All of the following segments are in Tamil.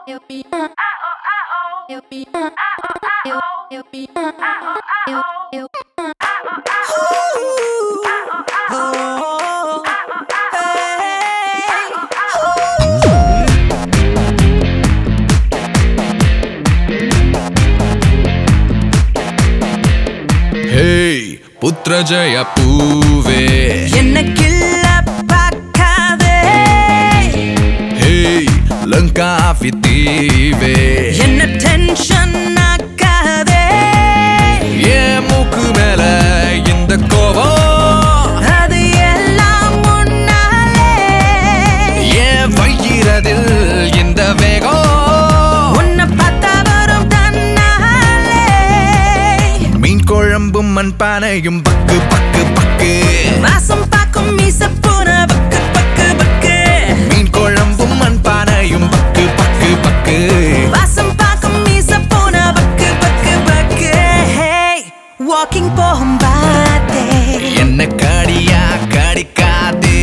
Eu me Eu me Eu eu me Eu eu hey புத்திரஜய பூவே என்ன கிள்ள பார்க்காதே ஹேய் லங்காஃபி தீவே என்ன டென்ஷன் ஆக்காதே ஏன் மூக்கு மேல இந்த கோபம் அது எல்லாம் முன்னாலே ஏன் வைக்கிறதில் இந்த வேகம் உன்னை பார்த்தா வரும் தன்னாலே மீன் குழம்பும் மண் பானையும் பக்கு பக்கு பக்கு வாசம் பார்க்கும் மீச பூன பக்கு பக்கு பக்கு மீன் குழம்பும் மண் பானையும் பக்கு பக்கு பக்கு வாசம் பார்க்கும் மீச பூன பக்கு பக்கு பக்கு வாக்கிங் போகும் பாத்தே என்ன காடியா காடிக்காதே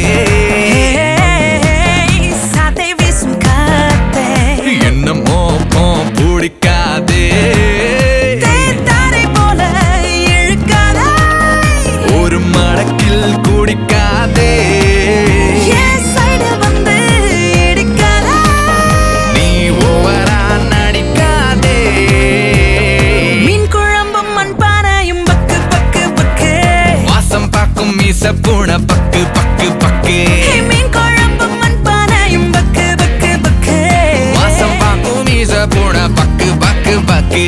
சாத்தை வீசும் காத்தே என்ன மோப்பம் பிடிக்காதே தேத்தாரை போல இழுக்காதே ஒரு மடக்கில் குடிக்காதே என் side வந்து இடிக்காதே. நீ ஓவரா நடிக்காதே மீன் குழம்பும் மண்பானையும் பக்கு பக்கு பக்கு வாசம் பார்க்கும் மீச பூன பக்கு பக்கு பக்கு மீன் குழம்பும் மண்பானையும் பக்கு பக்கு பக்கு வாசம் பார்க்கும் மீச பூன பக்கு பக்கு பக்கு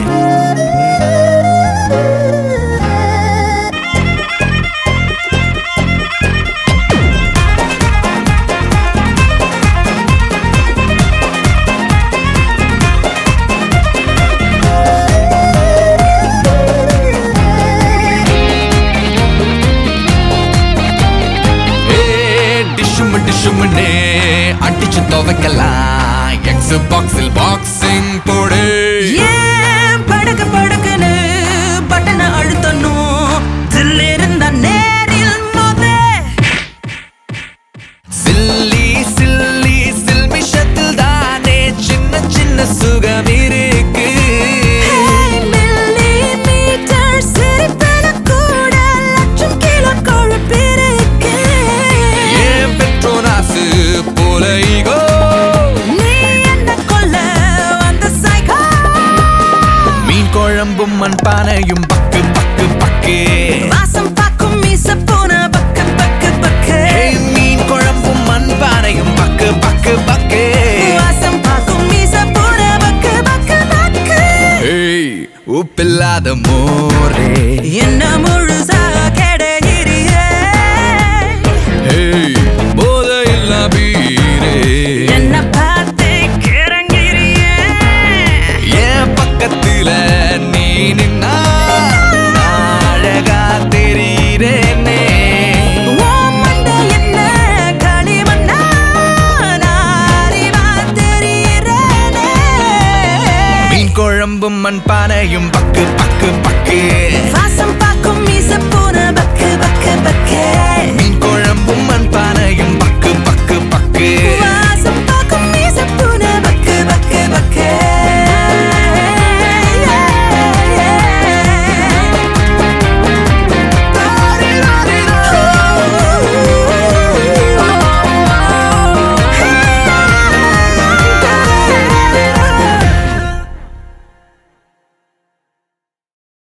டிஷும் டிஷும்னே அடிச்சு துவைக்கலாம் எக்ஸ் பாக்ஸில் பாக்ஸிங் போடு ஏன் படுக்கு படுக்குன்னு பட்டனை அழுத்தணும் தில் இருந்தா நேரில் மோதே சில்லி சில்லி சில்மிஷத்தில் தானே சின்ன சின்ன சுகம் இருக்கு millimeter சிரிப்பென கூட லட்சம் கிலோ கொழுப்பிருக்கு. ஏன் பெட்ரோனாசு போல ஈகோ நீ என்ன கொல்ல வந்த psycho. மீன் குழம்பும் மண் பானையும் பக்கு பக்கு பக்கு வாசம் பார்க்கும் மீச பூன பக்கு பக்கு பக்கு. ஏய், மீன் குழம்பும் மண் பானையும் பக்கு பக்கு பக்கு வாசம் பார்க்கும் மீச பூன பக்கு பக்கு பக்கு. ஏய், உப்பில்லாத மோரே என்ன முழுசா கிடையிறியே. ஏய், போதையில்லா பீரே என்ன பார்த்து கிறங்கிறியே. என் பக்கத்துல நீ நின்னா நான் அழகா தெரியுறேனே உன் மண்டை என்ன களிமண்ணா? நான் அறிவா தெரியிறேனே. மீன் குழம்பும் மண் பானையும் பக்கு பக்கு பக்கு வாசம் பார்க்கும் மீச பூன பக்கு பக்கு பக்கு மீன்